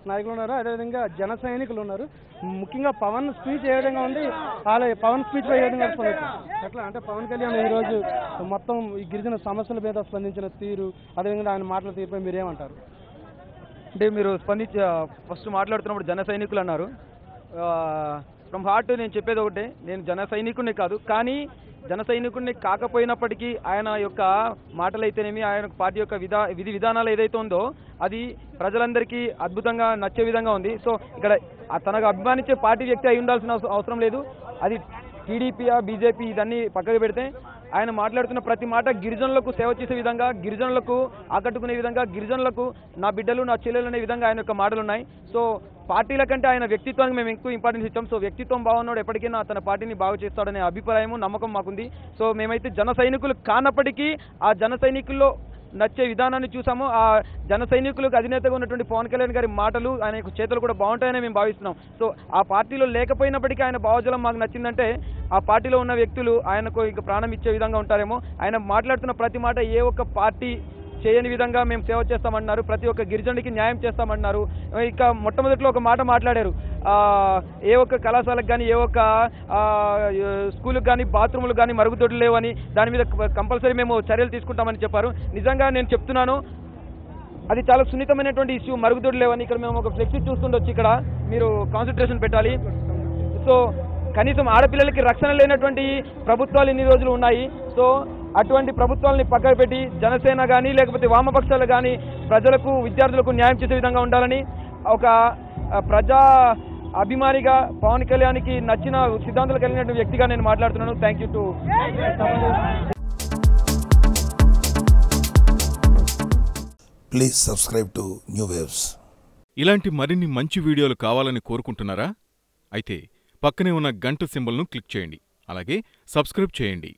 నాయకులు ఉన్నారు అదేవిధంగా జన సైనికులు ఉన్నారు ముఖ్యంగా పవన్ స్పీచ్ ఏ విధంగా ఉంది అలా పవన్ స్పీచ్ ఏ విధంగా స్పందించారు ఎట్లా అంటే పవన్ కళ్యాణ్ ఈ రోజు మొత్తం ఈ గిరిజన సమస్యల మీద స్పందించిన తీరు అదేవిధంగా ఆయన మాటల తీరుపై మీరేమంటారు అంటే మీరు స్పందించి ఫస్ట్ మాట్లాడుతున్నప్పుడు జన సైనికులు అన్నారు ఫ్రమ్ హార్ట్ నేను చెప్పేది ఒకటే నేను జన సైనికుడిని కాదు కానీ జన సైనికుడిని కాకపోయినప్పటికీ ఆయన యొక్క మాటలైతేనేమి ఆయన పార్టీ యొక్క విధా విధి విధానాలు ఏదైతే ఉందో అది ప్రజలందరికీ అద్భుతంగా నచ్చే విధంగా ఉంది సో ఇక్కడ ఆ తనకు అభిమానించే పార్టీ వ్యక్తి అయి ఉండాల్సిన అవస- అవసరం లేదు అది టీడీపీయా బీజేపీ ఇదన్నీ పక్కకు పెడితే ఆయన మాట్లాడుతున్న ప్రతి మాట గిరిజనులకు సేవ చేసే విధంగా గిరిజనులకు ఆకట్టుకునే విధంగా గిరిజనులకు నా బిడ్డలు నా చెల్లెలు అనే విధంగా ఆయన యొక్క మాటలు ఉన్నాయి సో పార్టీల కంటే ఆయన వ్యక్తిత్వానికి మేము ఎక్కువ ఇంపార్టెన్స్ ఇచ్చాం సో వ్యక్తిత్వం బాగున్నాడు ఎప్పటికైనా తన పార్టీని బాగు చేస్తాడనే అభిప్రాయము నమ్మకం మాకుంది సో మేమైతే జన సైనికులు కానప్పటికీ ఆ జన సైనికుల్లో నచ్చే విధానాన్ని చూసాము ఆ జన సైనికులకు అధినేతగా ఉన్నటువంటి పవన్ కళ్యాణ్ గారి మాటలు ఆయన యొక్క చేతులు కూడా బాగుంటాయని మేము భావిస్తున్నాం సో ఆ పార్టీలో లేకపోయినప్పటికీ ఆయన భావజలం మాకు నచ్చిందంటే ఆ పార్టీలో ఉన్న వ్యక్తులు ఆయనకు ఇక ప్రాణం ఇచ్చే విధంగా ఉంటారేమో ఆయన మాట్లాడుతున్న ప్రతి మాట ఏ ఒక్క పార్టీ చేయని విధంగా మేము సేవ చేస్తామన్నారు ప్రతి ఒక్క గిరిజనుడికి న్యాయం చేస్తామన్నారు ఇక మొట్టమొదట్లో ఒక మాట మాట్లాడారు ఆ, ఏ ఒక్క కళాశాలకు కానీ ఏ ఒక్క ఆ, స్కూల్కి కానీ బాత్రూములు కానీ మరుగుదొడ్లు లేవని దాని మీద కంపల్సరీ మేము చర్యలు తీసుకుంటామని చెప్పారు నిజంగా నేను చెప్తున్నాను అది చాలా సున్నితమైనటువంటి ఇష్యూ మరుగుదొడ్లు లేవని ఇక్కడ మేము ఒక ఫ్లెక్సీ చూస్తుండొచ్చు ఇక్కడ మీరు కాన్సన్ట్రేషన్ పెట్టాలి సో కనీసం ఆడపిల్లలకి రక్షణ లేనటువంటి ప్రభుత్వాలు ఇన్ని రోజులు ఉన్నాయి సో అటువంటి ప్రభుత్వాలని పక్కన పెట్టి జనసేన కానీ లేకపోతే వామపక్షాలు కానీ ప్రజలకు విద్యార్థులకు న్యాయం చేసే విధంగా ఉండాలని ఒక ఆ, ప్రజా అభిమానిగా పవన్ కళ్యాణ్కి నచ్చిన సిద్ధాంతాలు కలిగినటువంటి వ్యక్తిగా నేను మాట్లాడుతున్నాను thank you to Please subscribe to New Waves. ఇలాంటి మరిన్ని మంచి వీడియోలు కావాలని కోరుకుంటున్నారా అయితే పక్కనే ఉన్న గంట సింబల్ను క్లిక్ చేయండి అలాగే సబ్స్క్రైబ్ చేయండి